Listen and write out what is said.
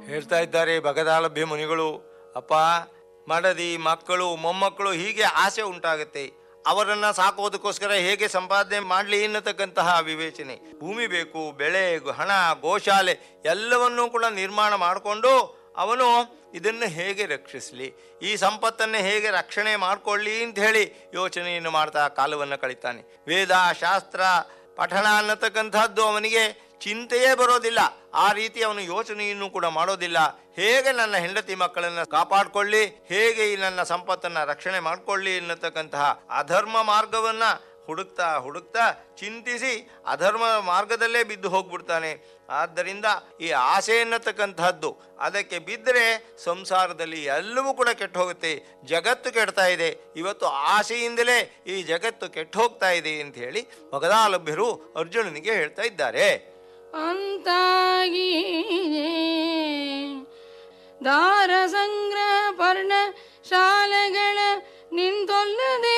ಹೇಳ್ತಾ ಇದ್ದಾರೆ ಭಗದಾಲಭ್ಯ ಮುನಿಗಳು ಅಪ್ಪ ಮಡದಿ ಮಕ್ಕಳು ಮೊಮ್ಮಕ್ಕಳು ಹೀಗೆ ಆಸೆ ಉಂಟಾಗುತ್ತೆ ಅವರನ್ನ ಸಾಕೋದಕ್ಕೋಸ್ಕರ ಹೇಗೆ ಸಂಪಾದನೆ ಮಾಡಲಿ ಎನ್ನತಕ್ಕಂತಹ ವಿವೇಚನೆ ಭೂಮಿ ಬೇಕು ಬೆಳೆ ಹಣ ಗೋಶಾಲೆ ಎಲ್ಲವನ್ನೂ ಕೂಡ ನಿರ್ಮಾಣ ಮಾಡಿಕೊಂಡು ಅವನು ಇದನ್ನು ಹೇಗೆ ರಕ್ಷಿಸಲಿ ಈ ಸಂಪತ್ತನ್ನು ಹೇಗೆ ರಕ್ಷಣೆ ಮಾಡಿಕೊಳ್ಳಿ ಅಂತ ಹೇಳಿ ಯೋಚನೆಯನ್ನು ಮಾಡ್ತಾ ಕಾಲವನ್ನು ಕಳೀತಾನೆ ವೇದ ಶಾಸ್ತ್ರ ಪಠಣ ಅನ್ನತಕ್ಕಂಥದ್ದು ಅವನಿಗೆ ಚಿಂತೆಯೇ ಬರೋದಿಲ್ಲ ಆ ರೀತಿ ಅವನು ಯೋಚನೆಯನ್ನು ಕೂಡ ಮಾಡೋದಿಲ್ಲ ಹೇಗೆ ನನ್ನ ಹೆಂಡತಿ ಮಕ್ಕಳನ್ನು ಕಾಪಾಡಿಕೊಳ್ಳಿ ಹೇಗೆ ಈ ನನ್ನ ಸಂಪತ್ತನ್ನು ರಕ್ಷಣೆ ಮಾಡಿಕೊಳ್ಳಿ ಎನ್ನತಕ್ಕಂತಹ ಅಧರ್ಮ ಮಾರ್ಗವನ್ನು ಹುಡುಕ್ತಾ ಹುಡುಕ್ತಾ ಚಿಂತಿಸಿ ಅಧರ್ಮ ಮಾರ್ಗದಲ್ಲೇ ಬಿದ್ದು ಹೋಗ್ಬಿಡ್ತಾನೆ ಆದ್ದರಿಂದ ಈ ಆಸೆ ಎನ್ನತಕ್ಕಂತಹದ್ದು ಅದಕ್ಕೆ ಬಿದ್ದರೆ ಸಂಸಾರದಲ್ಲಿ ಎಲ್ಲವೂ ಕೂಡ ಕೆಟ್ಟು ಹೋಗುತ್ತೆ ಜಗತ್ತು ಕೆಡ್ತಾ ಇದೆ ಇವತ್ತು ಆಸೆಯಿಂದಲೇ ಈ ಜಗತ್ತು ಕೆಟ್ಟು ಹೋಗ್ತಾ ಇದೆ ಅಂತ ಹೇಳಿ ಮಗದಾಲಭ್ಯರು ಅರ್ಜುನನಿಗೆ ಹೇಳ್ತಾ ಇದ್ದಾರೆ ಅಂತಾಗಿ ದಾರಸ